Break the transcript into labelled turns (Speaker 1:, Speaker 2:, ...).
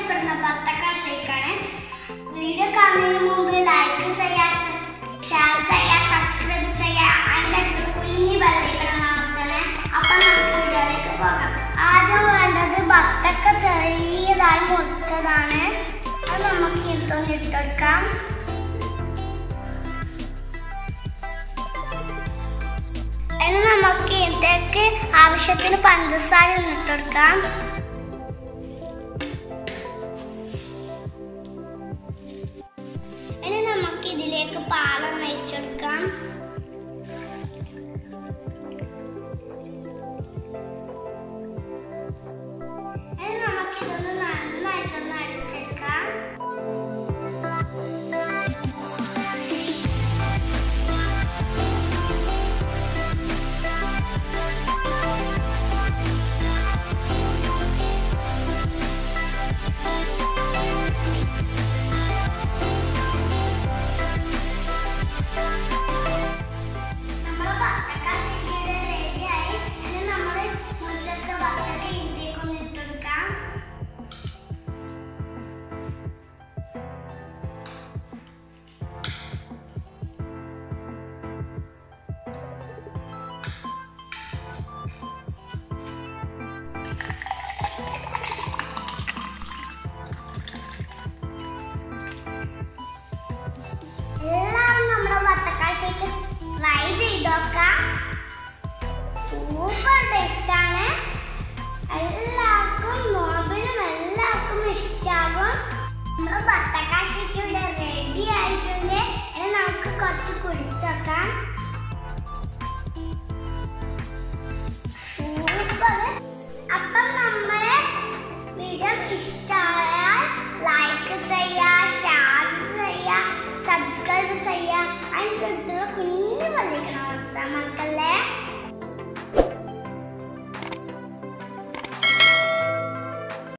Speaker 1: ഇഷ്ടപ്പെടുന്ന ബത്തക്ക ഷേക്കാണ് വീഡിയോ കാണുന്നതിന് മുമ്പ് ലൈക്ക് ചെയ്യാ ഷെയർ ചെയ്യാ സബ്സ്ക്രൈബ് ചെയ്യാ അതിന്റെ അടുത്ത് കുഞ്ഞി ബെല്ലൈക്കണം അമർത്തണേ അപ്പൊ നമുക്ക് വീഡിയോയിലേക്ക് പോകാം ആദ്യം വേണ്ടത് ബത്തക്ക ചെറിയതായി മുറിച്ചതാണ് അത് നമുക്ക് ഇതൊന്ന് ഇട്ടെടുക്കാം ഇനി നമുക്ക് ഇതിലേക്ക് ആവശ്യത്തിന് പഞ്ചസാര ഒന്ന് ഇട്ടെടുക്കാം ഇനി നമുക്ക് ഇതിലേക്ക് പാലം നയിച്ചെടുക്കാം ഇനി നമുക്ക് ഇതൊന്ന് നന്നായിട്ടൊന്ന് അടിച്ചെടുക്കാം നമ്മളെ ബത്തക്ക ശരിയുടെ റെഡിയായി ഇനി നമ്മൾ മുറ്റത്തെ ബത്തക്ക ഇതിലേക്ക് ഒന്ന് ഇട്ടെടുക്കാം എല്ലാവരും നമ്മുടെ വത്തക്കാഴ്ചയ്ക്ക് ട്രൈ ചെയ്ത് നോക്കാം സൂപ്പർ ടേസ്റ്റ് ആണ് എല്ലാവർക്കും നോമ്പിനും എല്ലാവർക്കും ഇഷ്ടാകും നമ്മുടെ വത്തക്കാഴ്ചയ്ക്ക് ഇവിടെ റെഡി ആയിട്ടുണ്ട് ഇനി നമുക്ക് കുറച്ച് കുടിച്ചോക്കാം സൂപ്പർ അപ്പം നമ്മളെ വീഡിയോ ഇഷ്ടമായാൽ ലൈക്ക് ചെയ്യുക ഷെയർ ചെയ്യുക സബ്സ്ക്രൈബ് ചെയ്യുക അതിൻ്റെ അടുത്തുള്ള കുഞ്ഞു പള്ളിക്കണം മക്കൾ